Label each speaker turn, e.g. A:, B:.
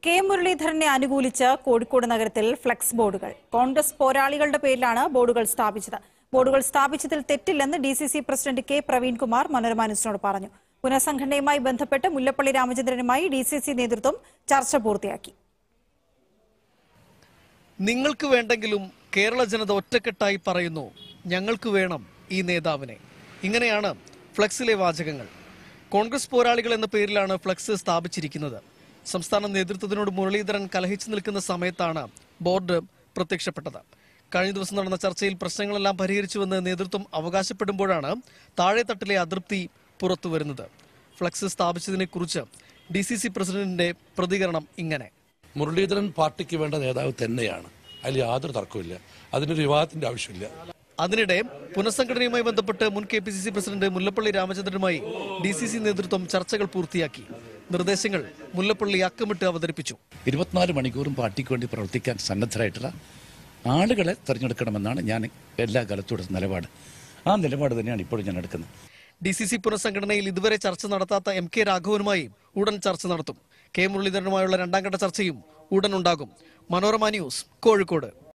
A: K മുരളീധരനെ അനുകൂലിച്ച് കോഴിക്കോട് നഗരത്തിൽ ഫ്ലെക്സ് ബോർഡുകൾ കോൺഗ്രസ് പോരാളികളുടെ പേരിലാണ് ബോർഡുകൾ സ്ഥാപിച്ചത് ബോർഡുകൾ സ്ഥാപിച്ചതിൽ തെറ്റില്ലെന്ന് D C C president K Praveenkumar Manorama ന്യൂസിനോട് പറഞ്ഞു പുനഃസംഘടനയുമായി ബന്ധപ്പെട്ട് മുല്ലപ്പള്ളി രാമചന്ദ്രനുമായി ഡി സി സി നേതൃത്വം ചർച്ച പൂർത്തിയാക്കി
B: നിങ്ങൾക്ക് വേണ്ടെങ്കിലും കേരള ജനത ഒറ്റക്കെട്ടായി പറയുന്നു ഞങ്ങൾക്ക് വേണം ഈ നേതാവിനെ ഇങ്ങനെയാണ് ഫ്ലക്സിലെ വാചകങ്ങൾ കോൺഗ്രസ് പോരാളികൾ എന്ന പേരിലാണ് ഫ്ലക്സ് സ്ഥാപിച്ചിരിക്കുന്നത് സംസ്ഥാന നേതൃത്വത്തിനോട് മുരളീധരൻ കലഹിച്ചു നിൽക്കുന്ന സമയത്താണ് ബോർഡ് പ്രത്യക്ഷപ്പെട്ടത് കഴിഞ്ഞ ദിവസം നടന്ന ചർച്ചയിൽ പ്രശ്നങ്ങളെല്ലാം പരിഹരിച്ചുവെന്ന് നേതൃത്വം അവകാശപ്പെടുമ്പോഴാണ് താഴെത്തട്ടിലെ അതൃപ്തി പുറത്തുവരുന്നത് ഫ്ലക്സ് സ്ഥാപിച്ചതിനെ കുറിച്ച് ഡി സി സി പ്രസിഡന്റിന്റെ പ്രതികരണം ഇങ്ങനെ
C: മുരളീധരൻ പാർട്ടിക്ക് വേണ്ട നേതാവ് തന്നെയാണ് അതിൽ യാതൊരു തർക്കമില്ല അതിനൊരു വിവാദത്തിന്റെ ആവശ്യമില്ല
B: അതിനിടെ പുനഃസംഘടനയുമായി ബന്ധപ്പെട്ട് മുൻ K P C C president Mullappally രാമചന്ദ്രനുമായി ഡി സി സി നേതൃത്വം ചർച്ചകൾ പൂർത്തിയാക്കി നിർദ്ദേശങ്ങൾ മുല്ലപ്പള്ളി അക്കമിട്ട് അവതരിപ്പിച്ചു
D: ഇരുപത്തിനാല് മണിക്കൂറും പാർട്ടിക്ക് വേണ്ടി പ്രവർത്തിക്കാൻ സന്നദ്ധരായിട്ടുള്ള ആളുകളെ തിരഞ്ഞെടുക്കണമെന്നാണ് ഞാൻ എല്ലാ കാലത്തും എടുത്ത നിലപാട് ആ നിലപാട് തന്നെയാണ് ഇപ്പോഴും ഞാൻ എടുക്കുന്നത്
B: ഡി സി സി പുനഃസംഘടനയിൽ ഇതുവരെ ചർച്ച നടത്താത്ത എം കെ രാഘവനുമായി ഉടൻ ചർച്ച നടത്തും കെ മുരളീധരനുമായുള്ള രണ്ടാം ഘട്ട ചർച്ചയും ഉടൻ ഉണ്ടാകും മനോരമ ന്യൂസ് കോഴിക്കോട്